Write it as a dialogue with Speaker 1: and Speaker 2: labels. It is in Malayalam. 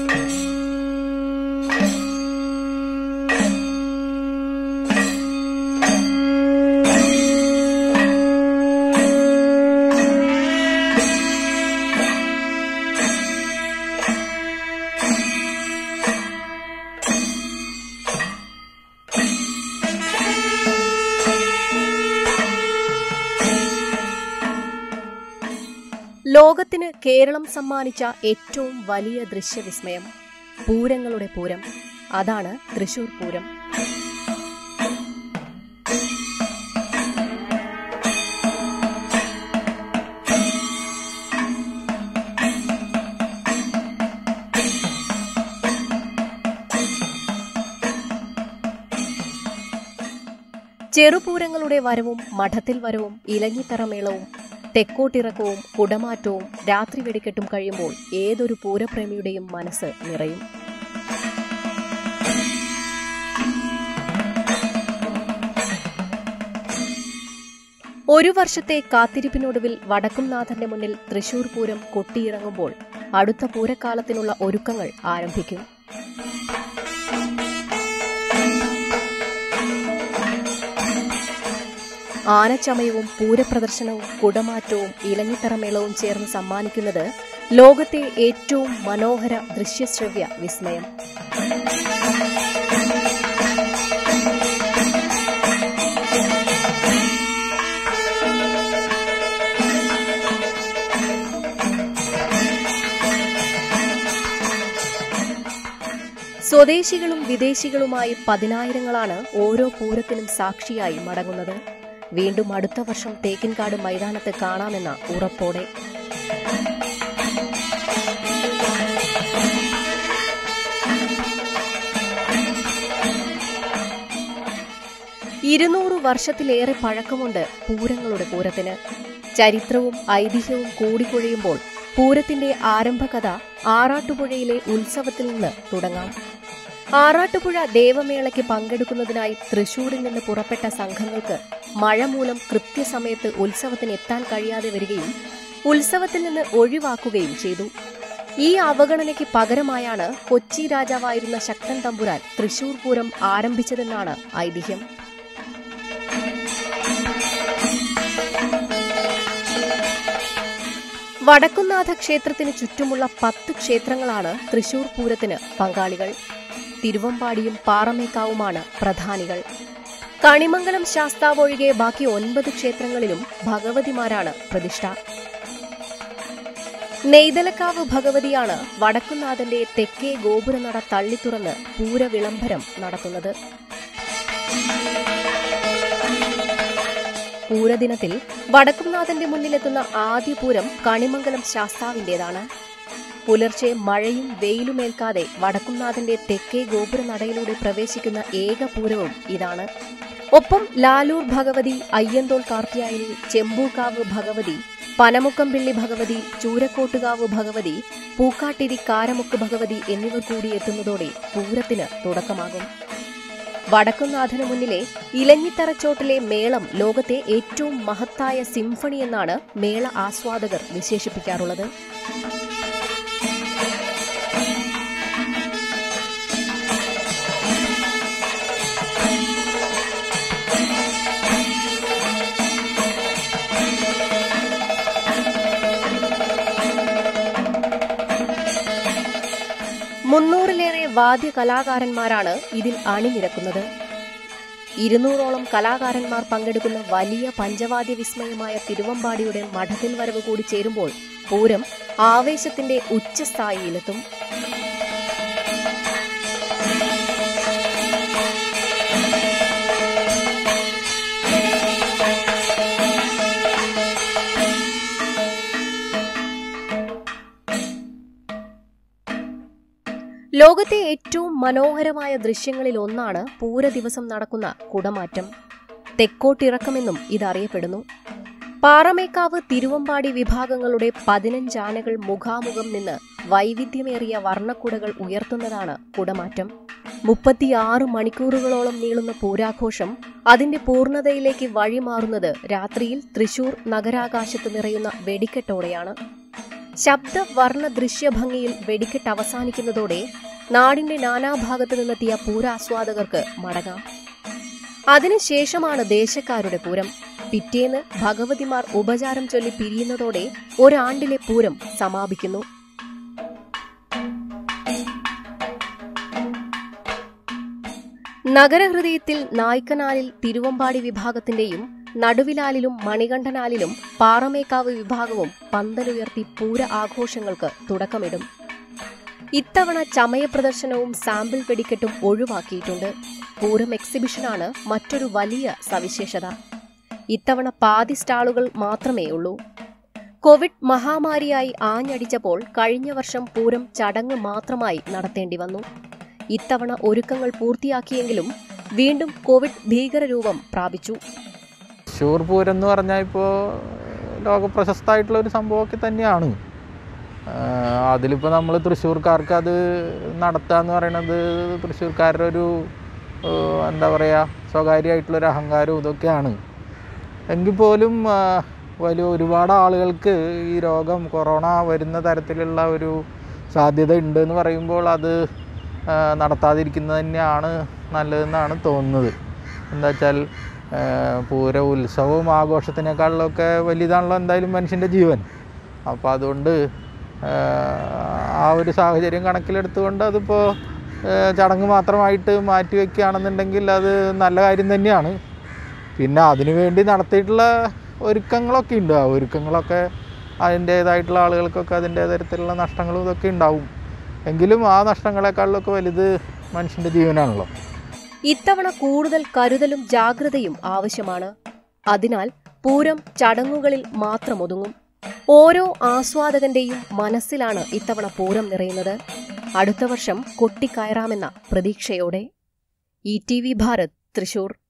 Speaker 1: ലോകത്തിന് കേരളം സമ്മാനിച്ച ഏറ്റവും വലിയ ദൃശ്യവിസ്മയം പൂരങ്ങളുടെ പൂരം അതാണ് തൃശൂർ പൂരം ചെറുപൂരങ്ങളുടെ വരവും മഠത്തിൽ വരവും ഇലഞ്ഞിത്തറമേളവും തെക്കോട്ടിറക്കവും കുടമാറ്റവും രാത്രി വെടിക്കെട്ടും കഴിയുമ്പോൾ ഏതൊരു പൂരപ്രേമിയുടെയും മനസ്സ് നിറയും ഒരു വർഷത്തെ കാത്തിരിപ്പിനൊടുവിൽ വടക്കുംനാഥന്റെ മുന്നിൽ തൃശൂർ പൂരം കൊട്ടിയിറങ്ങുമ്പോൾ അടുത്ത പൂരക്കാലത്തിനുള്ള ഒരുക്കങ്ങൾ ആരംഭിക്കും ആനച്ചമയവും പൂരപ്രദർശനവും കുടമാറ്റവും ഇലഞ്ഞിത്തറമേളവും ചേർന്ന് സമ്മാനിക്കുന്നത് ലോകത്തെ ഏറ്റവും മനോഹര ദൃശ്യശ്രവ്യ വിസ്മയം സ്വദേശികളും വിദേശികളുമായി പതിനായിരങ്ങളാണ് ഓരോ പൂരത്തിനും സാക്ഷിയായി മടങ്ങുന്നത് വീണ്ടും അടുത്ത വർഷം തേക്കിൻകാട് മൈതാനത്ത് കാണാമെന്ന ഉറപ്പോടെ ഇരുന്നൂറ് വർഷത്തിലേറെ പഴക്കമുണ്ട് പൂരങ്ങളുടെ പൂരത്തിന് ചരിത്രവും ഐതിഹ്യവും കൂടിക്കൊഴിയുമ്പോൾ പൂരത്തിന്റെ ആരംഭകഥ ആറാട്ടുപുഴയിലെ ഉത്സവത്തിൽ നിന്ന് തുടങ്ങാം ആറാട്ടുപുഴ ദേവമേളയ്ക്ക് പങ്കെടുക്കുന്നതിനായി തൃശൂരിൽ നിന്ന് പുറപ്പെട്ട സംഘങ്ങൾക്ക് മഴ മൂലം കൃത്യസമയത്ത് ഉത്സവത്തിന് എത്താൻ കഴിയാതെ വരികയും ഉത്സവത്തിൽ നിന്ന് ഒഴിവാക്കുകയും ചെയ്തു ഈ അവഗണനയ്ക്ക് പകരമായാണ് കൊച്ചി രാജാവായിരുന്ന ശക്തൻ തമ്പുരാൻ തൃശൂർ പൂരം ആരംഭിച്ചതെന്നാണ് ഐതിഹ്യം വടക്കുംനാഥ ക്ഷേത്രത്തിന് ചുറ്റുമുള്ള പത്ത് ക്ഷേത്രങ്ങളാണ് തൃശൂർ പൂരത്തിന് പങ്കാളികൾ തിരുവമ്പാടിയും പാറമേക്കാവുമാണ് പ്രധാനികൾ കണിമംഗലം ശാസ്താവ് ഒഴികെ ബാക്കി ഒൻപത് ക്ഷേത്രങ്ങളിലും ഭഗവതിമാരാണ് പ്രതിഷ്ഠ നെയ്തലക്കാവ് ഭഗവതിയാണ് വടക്കുംനാഥന്റെ തെക്കേ ഗോപുരനട തള്ളിത്തുറന്ന് പൂരവിളംബരം നടത്തുന്നത് പൂരദിനത്തിൽ വടക്കുംനാഥന്റെ മുന്നിലെത്തുന്ന ആദ്യ പൂരം കണിമംഗലം ശാസ്താവിന്റേതാണ് പുലർച്ചെ മഴയും വെയിലുമേൽക്കാതെ വടക്കുംനാഥന്റെ തെക്കേ ഗോപുരനടയിലൂടെ പ്രവേശിക്കുന്ന ഏക പൂരവും ഇതാണ് ഒപ്പം ലാലൂർ ഭഗവതി അയ്യന്തോൾ കാർത്തിയായനി ചെമ്പൂക്കാവ് ഭഗവതി പനമുക്കംപിള്ളി ഭഗവതി ചൂരക്കോട്ടുകാവ് ഭഗവതി പൂക്കാട്ടിരി കാരമുക്ക് ഭഗവതി എന്നിവർ കൂടി എത്തുന്നതോടെ പൂരത്തിന് തുടക്കമാകും വടക്കുംനാഥന് മുന്നിലെ ഇലഞ്ഞിത്തറച്ചോട്ടിലെ മേളം ലോകത്തെ ഏറ്റവും മഹത്തായ സിംഫണി എന്നാണ് മേള ആസ്വാദകർ വിശേഷിപ്പിക്കാറുള്ളത് മുന്നൂറിലേറെ വാദ്യ കലാകാരന്മാരാണ് ഇതിൽ അണിനിരക്കുന്നത് ഇരുന്നൂറോളം കലാകാരന്മാർ പങ്കെടുക്കുന്ന വലിയ പഞ്ചവാദ്യ വിസ്മയമായ തിരുവമ്പാടിയുടെ മഠത്തിൽ വരവ് കൂടി ചേരുമ്പോൾ പൂരം ആവേശത്തിന്റെ ഉച്ചസ്ഥായിയിലെത്തും ലോകത്തെ ഏറ്റവും മനോഹരമായ ദൃശ്യങ്ങളിൽ ഒന്നാണ് പൂര ദിവസം നടക്കുന്ന കുടമാറ്റം തെക്കോട്ടിറക്കമെന്നും ഇതറിയപ്പെടുന്നു പാറമേക്കാവ് തിരുവമ്പാടി വിഭാഗങ്ങളുടെ പതിനഞ്ചാനകൾ മുഖാമുഖം നിന്ന് വൈവിധ്യമേറിയ വർണ്ണക്കുടകൾ ഉയർത്തുന്നതാണ് കുടമാറ്റം മുപ്പത്തിയാറ് മണിക്കൂറുകളോളം നീളുന്ന പൂരാഘോഷം അതിന്റെ പൂർണ്ണതയിലേക്ക് വഴിമാറുന്നത് രാത്രിയിൽ തൃശൂർ നഗരാകാശത്ത് നിറയുന്ന വെടിക്കെട്ടോടെയാണ് ശബ്ദ വർണ്ണ ദൃശ്യഭംഗിയിൽ വെടിക്കെട്ട് അവസാനിക്കുന്നതോടെ നാടിന്റെ നാനാഭാഗത്തു നിന്നെത്തിയ പൂരാസ്വാദകർക്ക് മടങ്ങാം അതിനുശേഷമാണ് ദേശക്കാരുടെ പൂരം പിറ്റേന്ന് ഭഗവതിമാർ ഉപചാരം ചൊല്ലി പിരിയുന്നതോടെ ഒരാണ്ടിലെ പൂരം സമാപിക്കുന്നു നഗരഹൃദയത്തിൽ നായ്ക്കനാലിൽ തിരുവമ്പാടി വിഭാഗത്തിന്റെയും നടുവിലാലിലും മണികണ്ഠനാലിലും പാറമേക്കാവ് വിഭാഗവും പന്തലുയർത്തി പൂര ആഘോഷങ്ങൾക്ക് തുടക്കമിടും ഇത്തവണ ചമയ പ്രദർശനവും സാമ്പിൾ വെടിക്കെട്ടും ഒഴിവാക്കിയിട്ടുണ്ട് പൂരം എക്സിബിഷനാണ് മറ്റൊരു വലിയ സവിശേഷത ഇത്തവണ പാതി സ്റ്റാളുകൾ മാത്രമേ ഉള്ളൂ കോവിഡ് മഹാമാരിയായി ആഞ്ഞടിച്ചപ്പോൾ കഴിഞ്ഞ വർഷം പൂരം ചടങ്ങ് മാത്രമായി നടത്തേണ്ടി വന്നു ഇത്തവണ ഒരുക്കങ്ങൾ പൂർത്തിയാക്കിയെങ്കിലും വീണ്ടും കോവിഡ് ഭീകരരൂപം പ്രാപിച്ചു
Speaker 2: തൃശ്ശൂർ പൂരം എന്ന് പറഞ്ഞാൽ ഇപ്പോൾ ലോകപ്രശസ്തമായിട്ടുള്ള ഒരു സംഭവമൊക്കെ തന്നെയാണ് ആഹ് അതിലിപ്പോൾ നമ്മൾ തൃശ്ശൂർക്കാർക്ക് അത് നടത്തുക എന്ന് പറയുന്നത് തൃശ്ശൂർക്കാരുടെ ഒരു ആഹ് എന്താ പറയുക സ്വകാര്യമായിട്ടുള്ളൊരു അഹങ്കാരവും ഇതൊക്കെയാണ് എങ്കിൽ പോലും ആഹ് വലിയ ഒരുപാട് ആളുകൾക്ക് ഈ രോഗം കൊറോണ വരുന്ന തരത്തിലുള്ള ഒരു സാധ്യത ഉണ്ട് എന്ന് പറയുമ്പോൾ അത് ആഹ് നടത്താതിരിക്കുന്നത് തന്നെയാണ് നല്ലതെന്നാണ് തോന്നുന്നത് എന്താ വെച്ചാൽ ആഹ് പൂര ഉത്സവവും ആഘോഷത്തിനേക്കാളിലൊക്കെ വലുതാണല്ലോ എന്തായാലും മനുഷ്യൻ്റെ ജീവൻ അപ്പോൾ അതുകൊണ്ട് ആഹ് ആ ഒരു സാഹചര്യം കണക്കിലെടുത്തുകൊണ്ട് അതിപ്പോൾ ആഹ് ചടങ്ങ് മാത്രമായിട്ട് മാറ്റി വയ്ക്കുകയാണെന്നുണ്ടെങ്കിൽ അത് നല്ല കാര്യം തന്നെയാണ് പിന്നെ അതിനു വേണ്ടി നടത്തിയിട്ടുള്ള ഒരുക്കങ്ങളൊക്കെ ഉണ്ട് ആ ഒരുക്കങ്ങളൊക്കെ അതിൻ്റേതായിട്ടുള്ള ആളുകൾക്കൊക്കെ അതിൻ്റെ തരത്തിലുള്ള നഷ്ടങ്ങളും ഇതൊക്കെ ഉണ്ടാവും എങ്കിലും ആ നഷ്ടങ്ങളെക്കാളിലൊക്കെ വലുത് മനുഷ്യൻ്റെ ജീവനാണല്ലോ
Speaker 1: ഇത്തവണ കൂടുതൽ കരുതലും ജാഗ്രതയും ആവശ്യമാണ് അതിനാൽ പൂരം ചടങ്ങുകളിൽ മാത്രം ഒതുങ്ങും ഓരോ ആസ്വാദകന്റെയും മനസ്സിലാണ് ഇത്തവണ പൂരം നിറയുന്നത് അടുത്ത വർഷം കൊട്ടിക്കയറാമെന്ന പ്രതീക്ഷയോടെ E T V Bharat Thrissur